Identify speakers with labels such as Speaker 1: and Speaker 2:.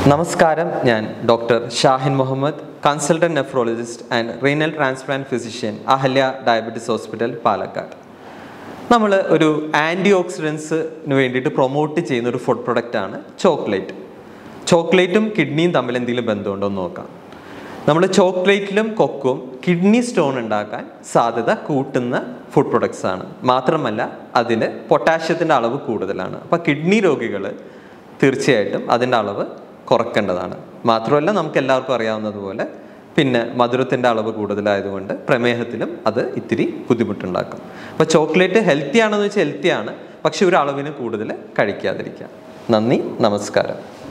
Speaker 1: നമസ്കാരം ഞാൻ doctor Shahin Muhammad consultant nephrologist and renal transplant physician Ahalya diabetes hospital Palakkad നമ്മൾ ഒരു ആൻറ്റി ഓക്സിഡൻസിന് വേണ്ടിയിട്ട് പ്രൊമോട്ട് ചെയ്യുന്ന ഒരു ഫുഡ് പ്രൊഡക്റ്റാണ് ചോക്ലേറ്റ് ചോക്ലേറ്റും കിഡ്നിയും തമ്മിൽ എന്തെങ്കിലും ബന്ധമുണ്ടോ എന്ന് നോക്കാം നമ്മൾ ചോക്ലേറ്റിലും കൊക്കും കിഡ്നി സ്റ്റോൺ ഉണ്ടാക്കാൻ സാധ്യത കൂട്ടുന്ന ഫുഡ് പ്രൊഡക്ട്സ് ആണ് മാത്രമല്ല അതിൽ പൊട്ടാഷ്യത്തിൻ്റെ അളവ് കൂടുതലാണ് അപ്പോൾ കിഡ്നി രോഗികൾ തീർച്ചയായിട്ടും അതിൻ്റെ അളവ് കുറയ്ക്കേണ്ടതാണ് മാത്രമല്ല നമുക്ക് എല്ലാവർക്കും അറിയാവുന്നതുപോലെ പിന്നെ മധുരത്തിൻ്റെ അളവ് കൂടുതലായതുകൊണ്ട് പ്രമേഹത്തിലും അത് ഇത്തിരി ബുദ്ധിമുട്ടുണ്ടാക്കും അപ്പോൾ ചോക്ലേറ്റ് ഹെൽത്തി ആണെന്ന് വെച്ചാൽ ഹെൽത്തി ആണ് പക്ഷെ ഒരു അളവിന് കൂടുതൽ കഴിക്കാതിരിക്കാം നന്ദി നമസ്കാരം